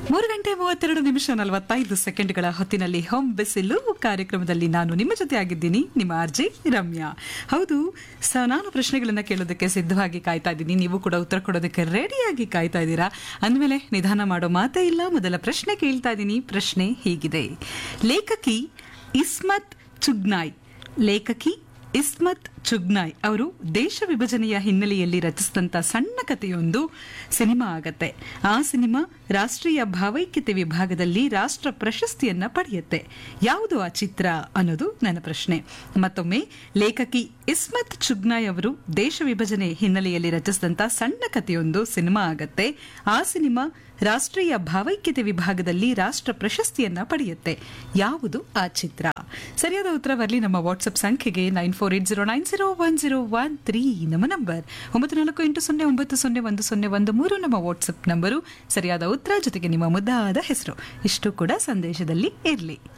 ಮೂರು ಗಂಟೆ ಮೂವತ್ತೆರಡು ನಿಮಿಷ ನಲವತ್ತೈದು ಸೆಕೆಂಡ್ಗಳ ಹೊತ್ತಿನಲ್ಲಿ ಹೋಮ್ ಬಿಸಿಲು ಕಾರ್ಯಕ್ರಮದಲ್ಲಿ ನಾನು ನಿಮ್ಮ ಜೊತೆ ಆಗಿದ್ದೀನಿ ನಿಮ್ಮ ಆರ್ಜಿ ರಮ್ಯಾ ಹೌದು ಸ ನಾನು ಪ್ರಶ್ನೆಗಳನ್ನ ಕೇಳೋದಕ್ಕೆ ಸಿದ್ಧವಾಗಿ ಕಾಯ್ತಾ ಇದ್ದೀನಿ ನೀವು ಕೂಡ ಉತ್ತರ ಕೊಡೋದಕ್ಕೆ ರೆಡಿಯಾಗಿ ಕಾಯ್ತಾ ಇದ್ದೀರಾ ಅಂದಮೇಲೆ ನಿಧಾನ ಮಾಡೋ ಮಾತೇ ಇಲ್ಲ ಮೊದಲ ಪ್ರಶ್ನೆ ಕೇಳ್ತಾ ಇದ್ದೀನಿ ಪ್ರಶ್ನೆ ಹೀಗಿದೆ ಲೇಖಕಿ ಇಸ್ಮತ್ ಚುಗ್ನಾಯ್ ಲೇಖಕಿ ಇಸ್ಮತ್ ಚುಗ್ನಾಯ್ ಅವರು ದೇಶ ವಿಭಜನೆಯ ಹಿನ್ನೆಲೆಯಲ್ಲಿ ರಚಿಸಿದಂಥ ಸಣ್ಣ ಕಥೆಯೊಂದು ಸಿನಿಮಾ ಆಗತ್ತೆ ಆ ಸಿನಿಮಾ ರಾಷ್ಟ್ರೀಯ ಭಾವೈಕ್ಯತೆ ವಿಭಾಗದಲ್ಲಿ ರಾಷ್ಟ್ರ ಪ್ರಶಸ್ತಿಯನ್ನ ಪಡೆಯುತ್ತೆ ಯಾವುದು ಆ ಚಿತ್ರ ಅನ್ನೋದು ನನ್ನ ಪ್ರಶ್ನೆ ಮತ್ತೊಮ್ಮೆ ಲೇಖಕಿ ಇಸ್ಮತ್ ಚುಗ್ನಾಯ್ ಅವರು ದೇಶ ವಿಭಜನೆ ಹಿನ್ನೆಲೆಯಲ್ಲಿ ರಚಿಸಿದಂಥ ಸಣ್ಣ ಕಥೆಯೊಂದು ಸಿನಿಮಾ ಆಗತ್ತೆ ಆ ಸಿನಿಮಾ ರಾಷ್ಟ್ರೀಯ ಭಾವೈಕ್ಯತೆ ವಿಭಾಗದಲ್ಲಿ ರಾಷ್ಟ್ರ ಪ್ರಶಸ್ತಿಯನ್ನ ಪಡೆಯುತ್ತೆ ಯಾವುದು ಆ ಚಿತ್ರ ಸರಿಯಾದ ಉತ್ತರ ಬರಲಿ ನಮ್ಮ ವಾಟ್ಸ್ಆಪ್ ಸಂಖ್ಯೆಗೆ nine four eight zero nine zero one zero one three ನಮ್ಮ ನಂಬರ್ ಒಂಬತ್ತು ನಾಲ್ಕು ಎಂಟು ಸೊನ್ನೆ ಒಂಬತ್ತು ಸೊನ್ನೆ ಒಂದು ಸೊನ್ನೆ ಒಂದು ಮೂರು ನಮ್ಮ ವಾಟ್ಸ್ಆಪ್ ನಂಬರು ಸರಿಯಾದ ಉತ್ತರ ಜೊತೆಗೆ ನಿಮ್ಮ ಮುದ್ದಾದ ಹೆಸರು ಇಷ್ಟು ಕೂಡ ಸಂದೇಶದಲ್ಲಿ ಇರಲಿ